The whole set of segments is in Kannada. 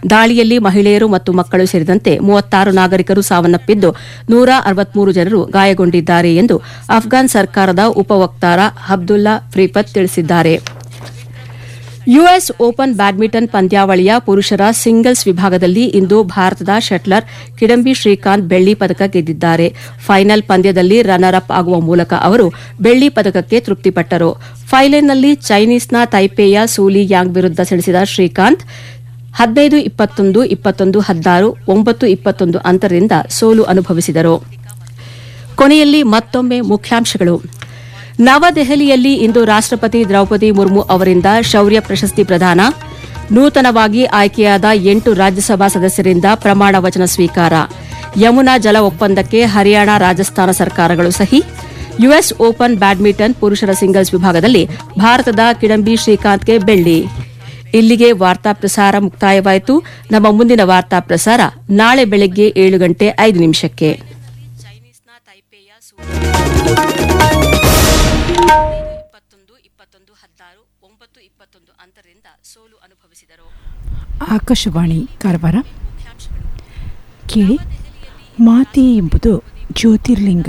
ದಾಳಿಯಲ್ಲಿ ಮಹಿಳೆಯರು ಮತ್ತು ಮಕ್ಕಳು ಸೇರಿದಂತೆ ಮೂವತ್ತಾರು ನಾಗರಿಕರು ಸಾವನ್ನಪ್ಪಿದ್ದು ನೂರ ಅರವತ್ಮೂರು ಜನರು ಗಾಯಗೊಂಡಿದ್ದಾರೆ ಎಂದು ಅಫ್ಘಾನ್ ಸರ್ಕಾರದ ಉಪವಕ್ತಾರ ಅಬ್ದುಲ್ಲಾ ಫ್ರೀಪತ್ ತಿಳಿಸಿದ್ದಾರೆ ಯುಎಸ್ ಓಪನ್ ಬ್ಯಾಡ್ಮಿಂಟನ್ ಪಂದ್ಯಾವಳಿಯ ಪುರುಷರ ಸಿಂಗಲ್ಸ್ ವಿಭಾಗದಲ್ಲಿ ಇಂದು ಭಾರತದ ಶಟ್ಲರ್ ಕಿಡಂಬಿ ಶ್ರೀಕಾಂತ್ ಬೆಳ್ಳಿ ಪದಕ ಗೆದ್ದಿದ್ದಾರೆ ಫೈನಲ್ ಪಂದ್ಯದಲ್ಲಿ ರನ್ನರ್ ಅಪ್ ಆಗುವ ಮೂಲಕ ಅವರು ಬೆಳ್ಳಿ ಪದಕಕ್ಕೆ ತೃಪ್ತಿಪಟ್ಟರು ಫೈನಲ್ನಲ್ಲಿ ಚೈನೀಸ್ನ ತೈಪೇಯ ಸೂಲಿ ಯಾಂಗ್ ವಿರುದ್ಧ ಸೆಣಸಿದ ಶ್ರೀಕಾಂತ್ ಹದಿನೈದು ಇಪ್ಪತ್ತೊಂದು ಇಪ್ಪತ್ತೊಂದು ಹದಿನಾರು ಒಂಬತ್ತು ಇಪ್ಪತ್ತೊಂದು ಅಂತರದಿಂದ ಸೋಲು ಅನುಭವಿಸಿದರು ಕೊನೆಯಲ್ಲಿ ಮತ್ತೊಮ್ಮೆ ಮುಖ್ಯಾಂಶಗಳು ನವದೆಹಲಿಯಲ್ಲಿ ಇಂದು ರಾಷ್ಟಪತಿ ದ್ರೌಪದಿ ಮುರ್ಮು ಅವರಿಂದ ಶೌರ್ಯ ಪ್ರಶಸ್ತಿ ಪ್ರದಾನ ನೂತನವಾಗಿ ಆಯ್ಕೆಯಾದ ಎಂಟು ರಾಜ್ಯಸಭಾ ಸದಸ್ಯರಿಂದ ಪ್ರಮಾಣ ವಚನ ಸ್ವೀಕಾರ ಯಮುನಾ ಜಲ ಒಪ್ಪಂದಕ್ಕೆ ಹರಿಯಾಣ ರಾಜಸ್ಥಾನ ಸರ್ಕಾರಗಳು ಸಹಿ ಯುಎಸ್ ಓಪನ್ ಬ್ಯಾಡ್ಮಿಂಟನ್ ಪುರುಷರ ಸಿಂಗಲ್ಸ್ ವಿಭಾಗದಲ್ಲಿ ಭಾರತದ ಕಿಡಂಬಿ ಶ್ರೀಕಾಂತ್ಗೆ ಬೆಳ್ಳಿ ಇಲ್ಲಿಗೆ ವಾರ್ತಾ ಪ್ರಸಾರ ಮುಕ್ತಾಯವಾಯಿತು ನಮ್ಮ ಮುಂದಿನ ವಾರ್ತಾ ಪ್ರಸಾರ ನಾಳೆ ಬೆಳಗ್ಗೆ ಏಳು ಗಂಟೆ ಐದು ನಿಮಿಷಕ್ಕೆ ಇಪ್ಪತ್ತೊಂದು ಇಪ್ಪತ್ತೊಂದು ಹದಿನಾರು ಒಂಬತ್ತು ಇಪ್ಪತ್ತೊಂದು ಅಂತರದಿಂದ ಸೋಲು ಅನುಭವಿಸಿದರು ಆಕಾಶವಾಣಿ ಕಾರವಾರ ಕೇಳಿ ಮಾತೆ ಎಂಬುದು ಜ್ಯೋತಿರ್ಲಿಂಗ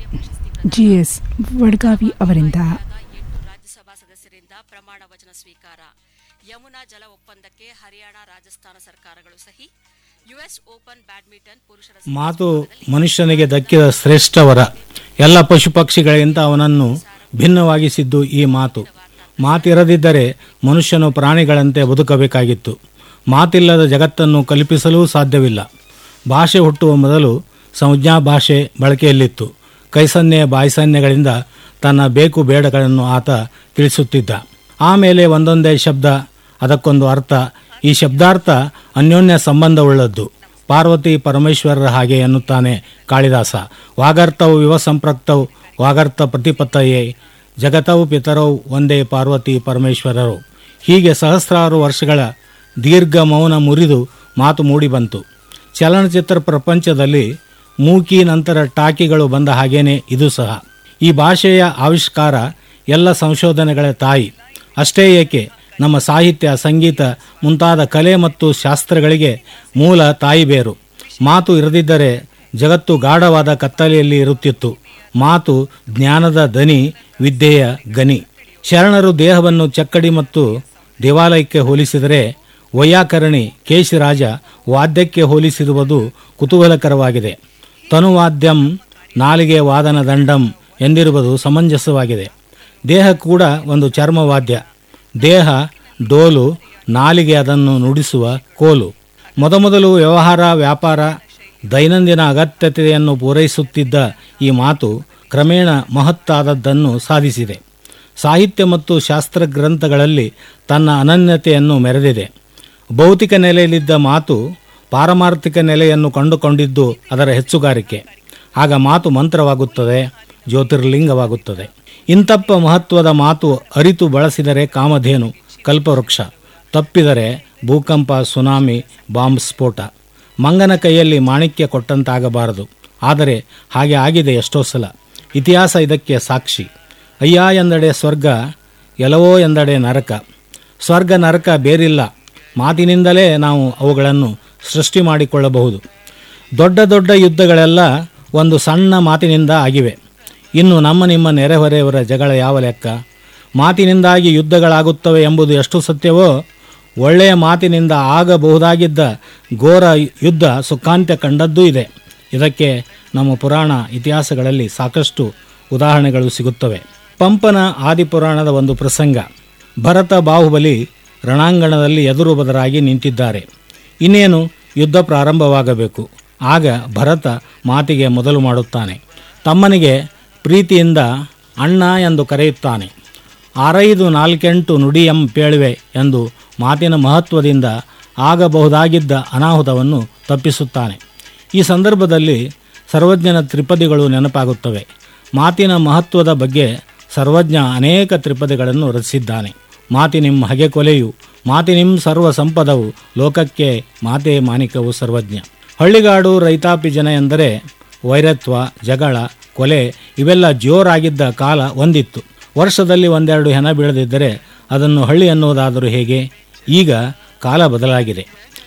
ಜಿ ಎಸ್ ವಡ್ಗಾವಿ ಅವರಿಂದ ರಾಜ್ಯಸಭಾ ಸದಸ್ಯರಿಂದ ಪ್ರಮಾಣ ವಚನ ಸ್ವೀಕಾರ ಯಮುನಾ ಜಲ ಒಪ್ಪಂದಕ್ಕೆ ಹರಿಯಾಣ ರಾಜಸ್ಥಾನ ಸರ್ಕಾರಗಳು ಸಹಿ ಯುಎಸ್ ಓಪನ್ ಬ್ಯಾಡ್ಮಿಂಟನ್ ಪುರುಷರ ಮಾತು ಮನುಷ್ಯನಿಗೆ ದಕ್ಕಿದ ಶ್ರೇಷ್ಠ ವರ ಎಲ್ಲ ಪಶು ಪಕ್ಷಿಗಳಿಗಿಂತ ಅವನನ್ನು ಭಿನ್ನವಾಗಿಸಿದ್ದು ಈ ಮಾತು ಮಾತಿರದಿದ್ದರೆ ಮನುಷ್ಯನು ಪ್ರಾಣಿಗಳಂತೆ ಬದುಕಬೇಕಾಗಿತ್ತು ಮಾತಿಲ್ಲದ ಜಗತ್ತನ್ನು ಕಲ್ಪಿಸಲೂ ಸಾಧ್ಯವಿಲ್ಲ ಭಾಷೆ ಹುಟ್ಟುವ ಮೊದಲು ಸಂಜ್ಞಾ ಭಾಷೆ ಬಳಕೆಯಲ್ಲಿತ್ತು ಕೈಸನ್ನೆ ಬಾಯ್ಸನ್ನೆಗಳಿಂದ ತನ್ನ ಬೇಕು ಬೇಡಗಳನ್ನು ಆತ ತಿಳಿಸುತ್ತಿದ್ದ ಆಮೇಲೆ ಒಂದೊಂದೇ ಶಬ್ದ ಅದಕ್ಕೊಂದು ಅರ್ಥ ಈ ಶಬ್ದಾರ್ಥ ಅನ್ಯೋನ್ಯ ಸಂಬಂಧವುಳ್ಳದ್ದು ಪಾರ್ವತಿ ಪರಮೇಶ್ವರರ ಹಾಗೆ ಎನ್ನುತ್ತಾನೆ ಕಾಳಿದಾಸ ವಾಗರ್ಥವು ಯುವ ಸಂಪೃಕ್ತವು ವಾಗರ್ಥ ಪ್ರತಿಪತ್ತಯೇ ಜಗತವು ಪಿತರವು ಒಂದೇ ಪಾರ್ವತಿ ಪರಮೇಶ್ವರರು ಹೀಗೆ ಸಹಸ್ರಾರು ವರ್ಷಗಳ ದೀರ್ಘ ಮೌನ ಮುರಿದು ಮಾತು ಮೂಡಿಬಂತು ಚಲನಚಿತ್ರ ಪ್ರಪಂಚದಲ್ಲಿ ಮೂಕಿ ನಂತರ ಟಾಕಿಗಳು ಬಂದ ಹಾಗೇನೆ ಇದು ಸಹ ಈ ಭಾಷೆಯ ಆವಿಷ್ಕಾರ ಎಲ್ಲ ಸಂಶೋಧನೆಗಳ ತಾಯಿ ಅಷ್ಟೇ ಏಕೆ ನಮ್ಮ ಸಾಹಿತ್ಯ ಸಂಗೀತ ಮುಂತಾದ ಕಲೆ ಮತ್ತು ಶಾಸ್ತ್ರಗಳಿಗೆ ಮೂಲ ತಾಯಿ ಬೇರು ಮಾತು ಇರದಿದ್ದರೆ ಜಗತ್ತು ಗಾಢವಾದ ಕತ್ತಲೆಯಲ್ಲಿ ಇರುತ್ತಿತ್ತು ಮಾತು ಜ್ಞಾನದ ದನಿ ವಿದ್ಯೆಯ ಗನಿ ಶರಣರು ದೇಹವನ್ನು ಚಕ್ಕಡಿ ಮತ್ತು ದೇವಾಲಯಕ್ಕೆ ಹೋಲಿಸಿದರೆ ವೈಯಾಕರಣಿ ಕೇಶಿರಾಜ ವಾದ್ಯಕ್ಕೆ ಹೋಲಿಸಿರುವುದು ಕುತೂಹಲಕರವಾಗಿದೆ ತನುವಾದ್ಯಂ ನಾಲಿಗೆ ವಾದನ ದಂಡಂ ಎಂದಿರುವುದು ಸಮಂಜಸವಾಗಿದೆ ದೇಹ ಕೂಡ ಒಂದು ಚರ್ಮವಾದ್ಯ ದೇಹ ಡೋಲು ನಾಲಿಗೆ ಅದನ್ನು ನುಡಿಸುವ ಕೋಲು ಮೊದಮೊದಲು ವ್ಯವಹಾರ ವ್ಯಾಪಾರ ದೈನಂದಿನ ಅಗತ್ಯತೆಯನ್ನು ಪೂರೈಸುತ್ತಿದ್ದ ಈ ಮಾತು ಕ್ರಮೇಣ ಮಹತ್ತಾದದ್ದನ್ನು ಸಾಧಿಸಿದೆ ಸಾಹಿತ್ಯ ಮತ್ತು ಶಾಸ್ತ್ರ ಗ್ರಂಥಗಳಲ್ಲಿ ತನ್ನ ಅನನ್ಯತೆಯನ್ನು ಮೆರೆದಿದೆ ಭೌತಿಕ ನೆಲೆಯಲ್ಲಿದ್ದ ಮಾತು ಪಾರಮಾರ್ಥಿಕ ನೆಲೆಯನ್ನು ಕಂಡುಕೊಂಡಿದ್ದು ಅದರ ಹೆಚ್ಚುಗಾರಿಕೆ ಆಗ ಮಾತು ಮಂತ್ರವಾಗುತ್ತದೆ ಜ್ಯೋತಿರ್ಲಿಂಗವಾಗುತ್ತದೆ ಇಂತಪ್ಪ ಮಹತ್ವದ ಮಾತು ಅರಿತು ಬಳಸಿದರೆ ಕಾಮಧೇನು ಕಲ್ಪವೃಕ್ಷ ತಪ್ಪಿದರೆ ಭೂಕಂಪ ಸುನಾಮಿ ಬಾಂಬ್ ಸ್ಫೋಟ ಮಂಗನ ಕೈಯಲ್ಲಿ ಮಾಣಿಕ್ಯ ಕೊಟ್ಟಂತಾಗಬಾರದು ಆದರೆ ಹಾಗೆ ಆಗಿದೆ ಎಷ್ಟೋ ಸಲ ಇತಿಹಾಸ ಇದಕ್ಕೆ ಸಾಕ್ಷಿ ಅಯ್ಯ ಎಂದಡೆ ಸ್ವರ್ಗ ಎಲವೋ ಎಂದಡೆ ನರಕ ಸ್ವರ್ಗ ನರಕ ಬೇರಿಲ್ಲ ಮಾತಿನಿಂದಲೇ ನಾವು ಅವುಗಳನ್ನು ಸೃಷ್ಟಿ ಮಾಡಿಕೊಳ್ಳಬಹುದು ದೊಡ್ಡ ದೊಡ್ಡ ಯುದ್ಧಗಳೆಲ್ಲ ಒಂದು ಸಣ್ಣ ಮಾತಿನಿಂದ ಆಗಿವೆ ಇನ್ನು ನಮ್ಮ ನಿಮ್ಮ ನೆರೆಹೊರೆಯವರ ಜಗಳ ಯಾವ ಲೆಕ್ಕ ಮಾತಿನಿಂದಾಗಿ ಯುದ್ಧಗಳಾಗುತ್ತವೆ ಎಂಬುದು ಎಷ್ಟು ಸತ್ಯವೋ ಒಳ್ಳೆಯ ಮಾತಿನಿಂದ ಆಗಬಹುದಾಗಿದ್ದ ಘೋರ ಯುದ್ಧ ಸುಖಾಂತ್ಯ ಕಂಡದ್ದೂ ಇದೆ ಇದಕ್ಕೆ ನಮ್ಮ ಪುರಾಣ ಇತಿಹಾಸಗಳಲ್ಲಿ ಸಾಕಷ್ಟು ಉದಾಹರಣೆಗಳು ಸಿಗುತ್ತವೆ ಪಂಪನ ಆದಿಪುರಾಣದ ಒಂದು ಪ್ರಸಂಗ ಭರತ ಬಾಹುಬಲಿ ರಣಾಂಗಣದಲ್ಲಿ ಎದುರು ಬದರಾಗಿ ನಿಂತಿದ್ದಾರೆ ಇನ್ನೇನು ಯುದ್ಧ ಪ್ರಾರಂಭವಾಗಬೇಕು ಆಗ ಭರತ ಮಾತಿಗೆ ಮೊದಲು ಮಾಡುತ್ತಾನೆ ತಮ್ಮನಿಗೆ ಪ್ರೀತಿಯಿಂದ ಅಣ್ಣ ಎಂದು ಕರೆಯುತ್ತಾನೆ ಆರೈದು ನಾಲ್ಕೆಂಟು ನುಡಿಯಂ ಪೇಳುವೆ ಎಂದು ಮಾತಿನ ಮಹತ್ವದಿಂದ ಆಗಬಹುದಾಗಿದ್ದ ಅನಾಹುತವನ್ನು ತಪ್ಪಿಸುತ್ತಾನೆ ಈ ಸಂದರ್ಭದಲ್ಲಿ ಸರ್ವಜ್ಞನ ತ್ರಿಪದಿಗಳು ನೆನಪಾಗುತ್ತವೆ ಮಾತಿನ ಮಹತ್ವದ ಬಗ್ಗೆ ಸರ್ವಜ್ಞ ಅನೇಕ ತ್ರಿಪದಿಗಳನ್ನು ರಚಿಸಿದ್ದಾನೆ ಮಾತಿನಿಂ ಹಗೆ ಕೊಲೆಯು ಮಾತಿನಿಂ ಸರ್ವ ಸಂಪದವು ಲೋಕಕ್ಕೆ ಮಾತೆ ಮಾನಿಕವು ಸರ್ವಜ್ಞ ಹಳ್ಳಿಗಾಡು ರೈತಾಪಿ ಜನ ಎಂದರೆ ವೈರತ್ವ ಜಗಳ ಕೊಲೆ ಇವೆಲ್ಲ ಜೋರಾಗಿದ್ದ ಕಾಲ ಒಂದಿತ್ತು ವರ್ಷದಲ್ಲಿ ಒಂದೆರಡು ಹೆಣ ಬೀಳದಿದ್ದರೆ ಅದನ್ನು ಹಳ್ಳಿ ಅನ್ನುವುದಾದರೂ ಹೇಗೆ ಈಗ ಕಾಲ ಬದಲಾಗಿದೆ